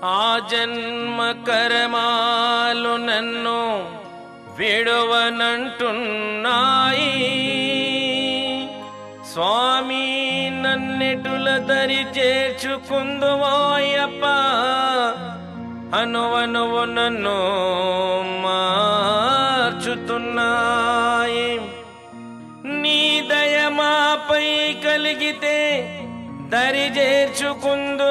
ఆ జన్మ కరమాలు నన్ను విడవనంటున్నాయి స్వామి నన్నెటుల దరి చేర్చుకుందువాయప్ప అనువనువు నన్ను మార్చుతున్నాయి నీ దయ మాపై కలిగితే దరి చేర్చుకుందు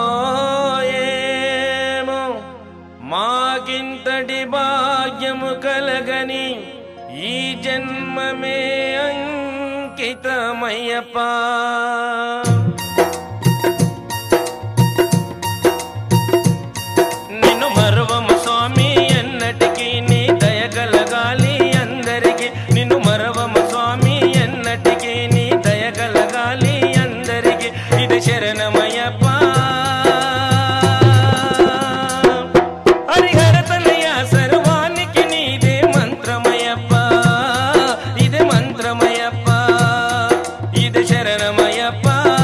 ఏమో మాకింతటి భాగ్యము కలగని ఈ జన్మమే అంకితమయ్యప్పా నిన్ను మరువము స్వామి ఎన్నటికి నీ దయ కలగాలి అందరికి నిన్ను మరవము స్వామి ఎన్నటికి నీ దయ కలగాలి అందరికి ఇది శరణమయ్యప్ప హరిహర తనయ సర్వానికి నీదే మంత్రమయ్యప్ప ఇదే మంత్రమయ్యప్ప ఇది శరణమయ్యప్ప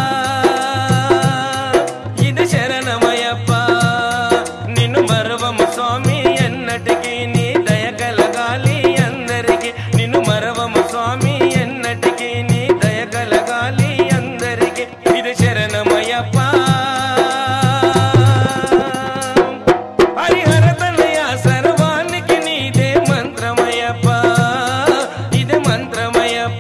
ఇది శరణమయ్యప్ప నిన్ను మరవము స్వామి ఎన్నటికి నీ దయ కలగాలి అందరికి నిన్ను మరవము స్వామి ఎన్నటికి నీ దయ కలగాలి అందరికి ఇది శరణమయ్యప్ప హరిహర తనయ సర్వానికి నీదే మంత్రమయ్యప్ప ఇది మంత్రమయ్యప్ప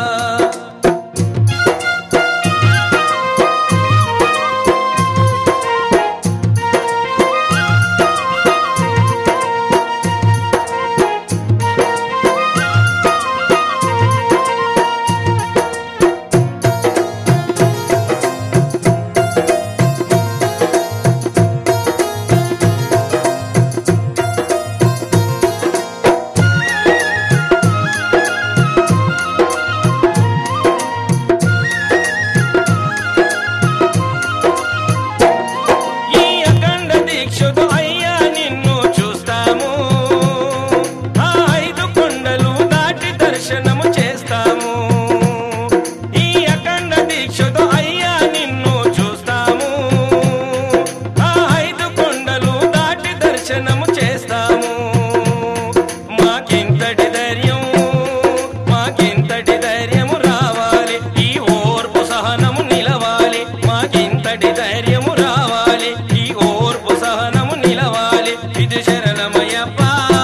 ఈ అఖండ దీక్షతో అయ్యా నిన్ను చూస్తాము ఆ ఐదు కొండలు దాటి దర్శనము చేస్తాము ఈ అఖండ దీక్షతో అయ్యా నిన్ను చూస్తాము ఆ ఐదు కొండలు దాటి దర్శనము చేస్తాము మాకింతటి ధైర్యం మాకింతటి ధైర్యము రావాలి ఈ ఓర్పు సహనము నిలవాలి మాకింతటి ధైర్యము రావాలి ఈ ఓర్పు సహనము నిలవాలి ఇది శరణమయ్యప్ప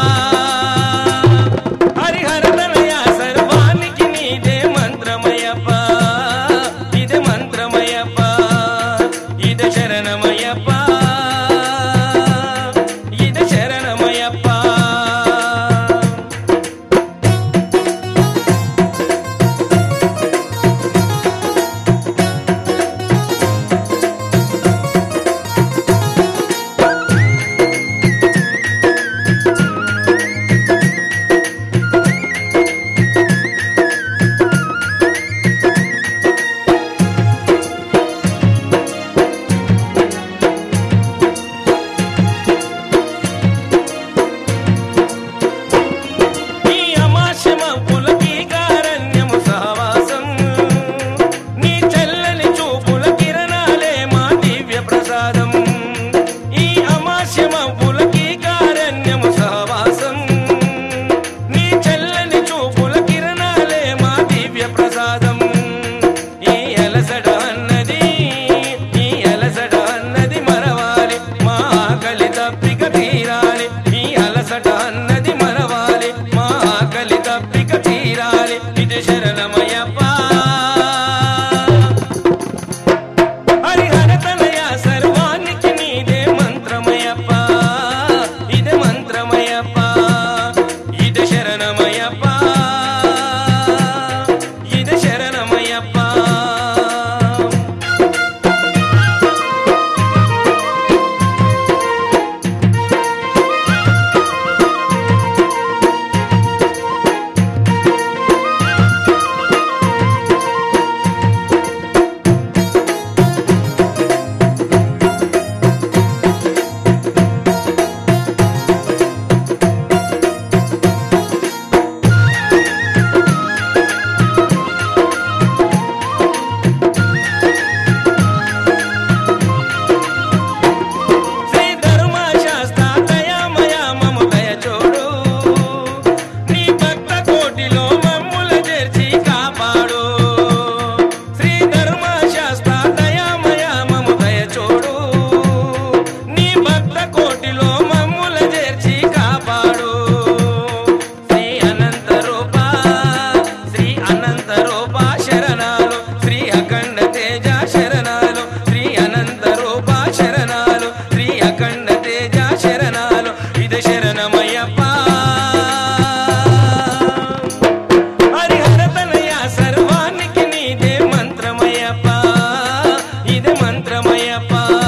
హరిహర తనయ సర్వానికి నీదే మంత్రమయ్యప్ప ఇదే మంత్రమయ్యప్ప ఇదే శరణమయ్యప్ప ఇదే శరణమయ్యప్ప అయ్యప్ప